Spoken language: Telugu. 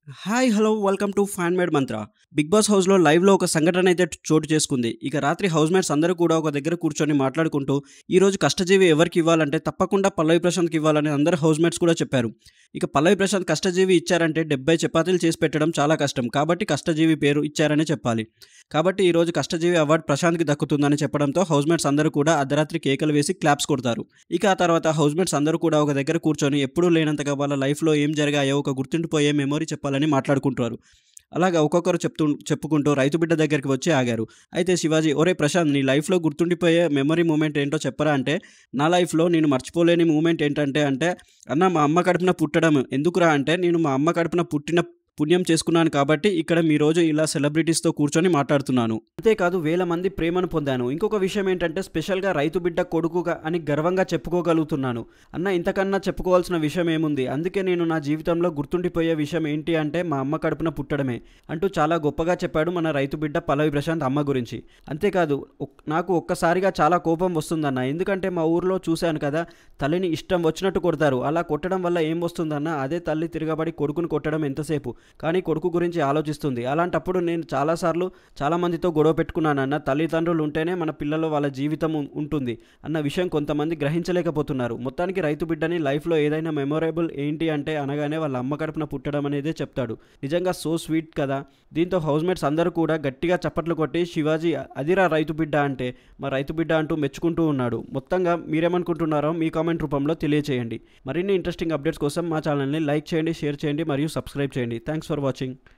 hi hello welcome to fan made mantra big boss హౌస్లో లైవ్లో ఒక సంఘటన అయితే చోటు చేసుకుంది ఇక రాత్రి హౌస్ మేట్స్ అందరూ కూడా ఒక దగ్గర కూర్చొని మాట్లాడుకుంటూ ఈ రోజు కష్టజీవి ఎవరికి ఇవ్వాలంటే తప్పకుండా పల్లవి ప్రశాంత్కి ఇవ్వాలని అందరు హౌస్ మేట్స్ కూడా చెప్పారు ఇక పల్లవి ప్రశాంత్ కష్టజీవి ఇచ్చారంటే డెబ్బై చపాతీలు చేసి పెట్టడం చాలా కష్టం కాబట్టి కష్టజీవి పేరు ఇచ్చారనే చెప్పాలి కాబట్టి ఈ రోజు కష్టజీవి అవార్డు ప్రశాంత్కి దక్కుతుందని చెప్పడంతో హౌస్ మేట్స్ అందరూ కూడా అర్ధరాత్రి కేకలు వేసి క్లాప్స్ కొడతారు ఇక ఆ తర్వాత హౌస్ మేట్స్ అందరూ కూడా ఒక దగ్గర కూర్చొని ఎప్పుడూ లేనంతగా వాళ్ళ లైఫ్లో ఏం జరిగాయో ఒక గుర్తుండిపోయే మెమొరీ చెప్పాలని మాట్లాడుకుంటారు అలాగా ఒక్కొక్కరు చెప్తూ చెప్పుకుంటూ రైతు బిడ్డ దగ్గరికి వచ్చి ఆగారు అయితే శివాజీ ఒరే ప్రశాంత్ నీ లైఫ్లో గుర్తుండిపోయే మెమరీ మూమెంట్ ఏంటో చెప్పరా అంటే నా లైఫ్లో నేను మర్చిపోలేని మూమెంట్ ఏంటంటే అంటే అన్న మా అమ్మ కడుపున పుట్టడం ఎందుకురా అంటే నేను మా అమ్మ కడుపున పుట్టిన పుణ్యం చేసుకున్నాను కాబట్టి ఇక్కడ మీ రోజు ఇలా సెలబ్రిటీస్తో కూర్చొని మాట్లాడుతున్నాను అంతేకాదు వేల మంది ప్రేమను పొందాను ఇంకొక విషయం ఏంటంటే స్పెషల్గా రైతు బిడ్డ కొడుకుగా అని గర్వంగా చెప్పుకోగలుగుతున్నాను అన్న ఇంతకన్నా చెప్పుకోవాల్సిన విషయం ఏముంది అందుకే నేను నా జీవితంలో గుర్తుండిపోయే విషయం ఏంటి అంటే మా అమ్మ కడుపున పుట్టడమే అంటూ చాలా గొప్పగా చెప్పాడు మన రైతు బిడ్డ పల్లవి ప్రశాంత్ అమ్మ గురించి అంతేకాదు ఒక్- నాకు ఒక్కసారిగా చాలా కోపం వస్తుందన్న ఎందుకంటే మా ఊర్లో చూశాను కదా తల్లిని ఇష్టం వచ్చినట్టు కొడతారు అలా కొట్టడం వల్ల ఏం వస్తుందన్న అదే తల్లి తిరగబడి కొడుకుని కొట్టడం ఎంతసేపు కానీ కొడుకు గురించి ఆలోచిస్తుంది అలాంటప్పుడు నేను చాలాసార్లు చాలా మందితో గొడవ పెట్టుకున్నానన్న తల్లిదండ్రులు ఉంటేనే మన పిల్లలు వాళ్ళ జీవితం ఉం- ఉంటుంది అన్న విషయం కొంతమంది గ్రహించలేకపోతున్నారు మొత్తానికి రైతు బిడ్డని లైఫ్లో ఏదైనా మెమొరబుల్ ఏంటి అంటే అనగానే వాళ్ళ అమ్మ కడుపున పుట్టడం అనేదే చెప్తాడు నిజంగా సో స్వీట్ కదా దీంతో హౌస్మేట్స్ అందరూ కూడా గట్టిగా చప్పట్లు కొట్టి శివాజీ అదిరా రైతు బిడ్డ అంటే మా రైతు బిడ్డ అంటూ మెచ్చుకుంటూ ఉన్నాడు మొత్తంగా మీరేమనుకుంటున్నారో మీ కామెంట్ రూపంలో తెలియచేయండి మరిన్ని ఇంట్రెస్టింగ్ అప్డేట్స్ కోసం మా ఛానల్ని లైక్ చేయండి షేర్ చేయండి మరియు సబ్స్క్రైబ్ చేయండి థ్యాంక్స్ ఫర్ వాచింగ్